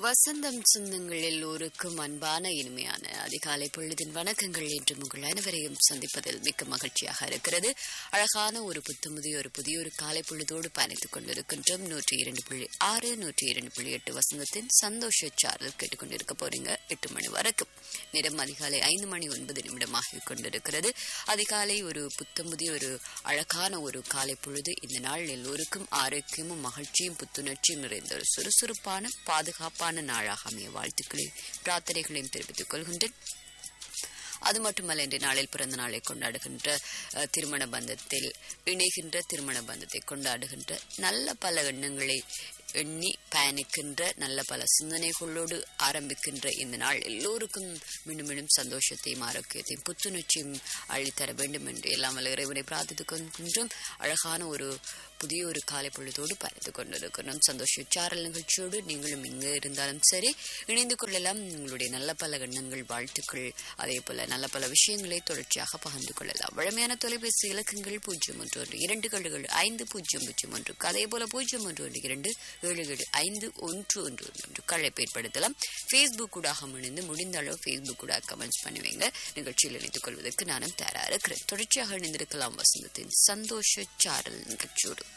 வசந்தம் சொந்தங்கள் எல்லோருக்கும் அன்பான இனிமையான அதிகாலை பொழுதின் வணக்கங்கள் என்று உங்கள் அனைவரையும் சந்திப்பதில் மிக்க மகிழ்ச்சியாக இருக்கிறது அழகான ஒரு புத்தமுதிய ஒரு புதிய ஒரு காலை பொழுதோடு பயணித்துக் கொண்டிருக்கின்றோம் நூற்றி இரண்டு புள்ளி ஆறு நூற்றி இரண்டு புள்ளி எட்டு வசந்தத்தின் சந்தோஷ சாரல் கேட்டுக்கொண்டிருக்க போறீங்க எட்டு மணி வரைக்கும் நேரம் அதிகாலை ஐந்து மணி ஒன்பது நிமிடமாக கொண்டிருக்கிறது அதிகாலை ஒரு புத்தமுதிய ஒரு அழகான ஒரு காலை பொழுது இந்த நாள் எல்லோருக்கும் ஆரோக்கியமும் மகிழ்ச்சியும் புத்துணர்ச்சியும் நிறைந்த ஒரு சுறுசுறுப்பான பாதுகாப்பான நாளாக அமைய வாழ்த்துக்களையும் பிரார்த்தனைகளையும் தெரிவித்துக் கொள்கின்றேன் அது மட்டுமல்ல இன்றைய நாளில் பிறந்த நாளை கொண்டாடுகின்ற அஹ், திருமண பந்தத்தில் இணைகின்ற திருமண பந்தத்தை கொண்டாடுகின்ற நல்ல பல எண்ணங்களை எண்ணி பயணிக்கின்ற நல்ல பல சிந்தனைகளோடு ஆரம்பிக்கின்ற இந்த நாள் எல்லோருக்கும் மீண்டும் மீண்டும் சந்தோஷத்தையும் ஆரோக்கியத்தையும் புத்துணர்ச்சியும் அள்ளித்தர வேண்டும் என்று எல்லாம் வல்ல இறைவனை பிரார்த்தித்துக் கொள்கின்றோம் அழகான ஒரு புதிய ஒரு காலை பொழுதோடு பயணித்துக் கொண்டிருக்கிறோம் சந்தோஷ சாரல் நிகழ்ச்சியோடு நீங்களும் இங்கு இருந்தாலும் சரி இணைந்து கொள்ளலாம் உங்களுடைய நல்ல பல எண்ணங்கள் வாழ்த்துக்கள் அதே போல நல்ல பல விஷயங்களை தொடர்ச்சியாக பகிர்ந்து கொள்ளலாம் வழமையான தொலைபேசி இலக்கங்கள் பூஜ்ஜியம் ஒன்று ஒன்று இரண்டு கழுகள் ஐந்து பூஜ்ஜியம் பூஜ்ஜியம் ஒன்று அதே போல பூஜ்ஜியம் ஒன்று ஒன்று இரண்டு ஏழு ஏழு ஐந்து ஒன்று ஒன்று ஒன்று ஒன்று கழைப்பு ஏற்படுத்தலாம் ஃபேஸ்புக் கூடாக இணைந்து முடிந்த அளவு ஃபேஸ்புக் கூட கமெண்ட்ஸ் பண்ணுவீங்க நிகழ்ச்சியில் இணைத்துக் கொள்வதற்கு நானும் தயாரா இருக்கிறேன் தொடர்ச்சியாக இணைந்திருக்கலாம் வசந்தத்தின் சந்தோஷ சாரல் நிகழ்ச்சியோடு